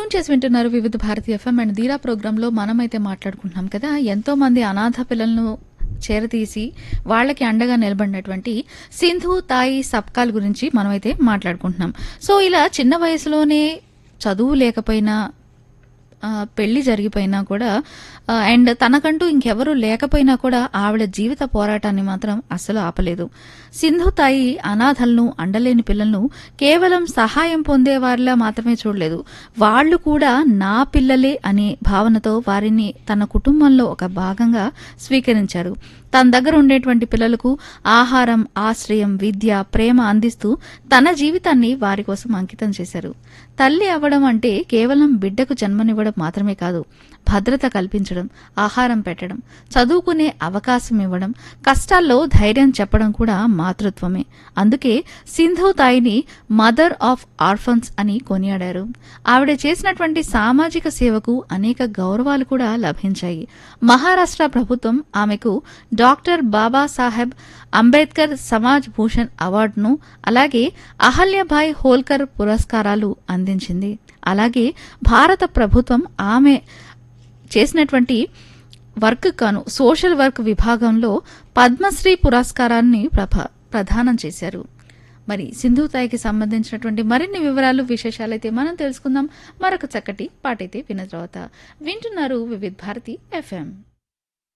tune చేసి వింటున్నారు వివిధ భారతి ఎఫ్ఎం అండ్ ధీరా ప్రోగ్రాంలో మనమైతే మాట్లాడుకుంటున్నాం కదా ఎంతో మంది అనాథ పిల్లలను చేరతీసి వాళ్ళకి అండగా నిలబడినటువంటి సింధు తాయి సబ్కాల్ గురించి మనమైతే మాట్లాడుకుంటున్నాం సో ఇలా చిన్న వయసులోనే చదువు లేకపోయినా ఆ, పెళ్లి జరిగిపోయినా కూడా ఆ, అండ్ తనకంటూ ఇంకెవరూ లేకపోయినా కూడా ఆవిడ జీవిత పోరాటాన్ని మాత్రం అస్సలు ఆపలేదు సింధు తాయి అనాథలను అండలేని పిల్లలను కేవలం సహాయం పొందేవారిలా మాత్రమే చూడలేదు వాళ్ళు కూడా నా పిల్లలే అనే భావనతో వారిని తన కుటుంబంలో ఒక భాగంగా స్వీకరించారు తన దగ్గర ఉండేటువంటి పిల్లలకు ఆహారం ఆశ్రయం విద్య ప్రేమ అందిస్తూ తన జీవితాన్ని వారి కోసం అంకితం చేశారు తల్లి అవ్వడం అంటే కేవలం బిడ్డకు జన్మనివ్వడం మాత్రమే కాదు భద్రత కల్పించడం ఆహారం పెట్టడం చదువుకునే అవకాశం ఇవ్వడం కష్టాల్లో ధైర్యం చెప్పడం కూడా మాతృత్వమే అందుకే సింధు తాయిని మదర్ ఆఫ్ ఆర్ఫన్స్ అని కొనియాడారు ఆవిడ చేసినటువంటి సామాజిక సేవకు అనేక గౌరవాలు కూడా లభించాయి మహారాష్ట్ర ప్రభుత్వం ఆమెకు డాక్టర్ బాబాసాహెబ్ అంబేద్కర్ సమాజ్ భూషణ్ అవార్డును అలాగే అహల్యభాయ్ హోల్కర్ పురస్కారాలు అందించింది అలాగే భారత ప్రభుత్వం ఆమె చేసినటువంటి వర్క్ కాను సోషల్ వర్క్ విభాగంలో పద్మశ్రీ పురస్కారాన్ని ప్రభ ప్రదానం చేశారు మరి సింధుతాయికి సంబంధించినటువంటి మరిన్ని వివరాలు విశేషాలైతే మనం తెలుసుకుందాం మరొక చక్కటి పాటైతే విన్న తర్వాత వింటున్నారు వివిధ్ భారతి ఎఫ్ఎం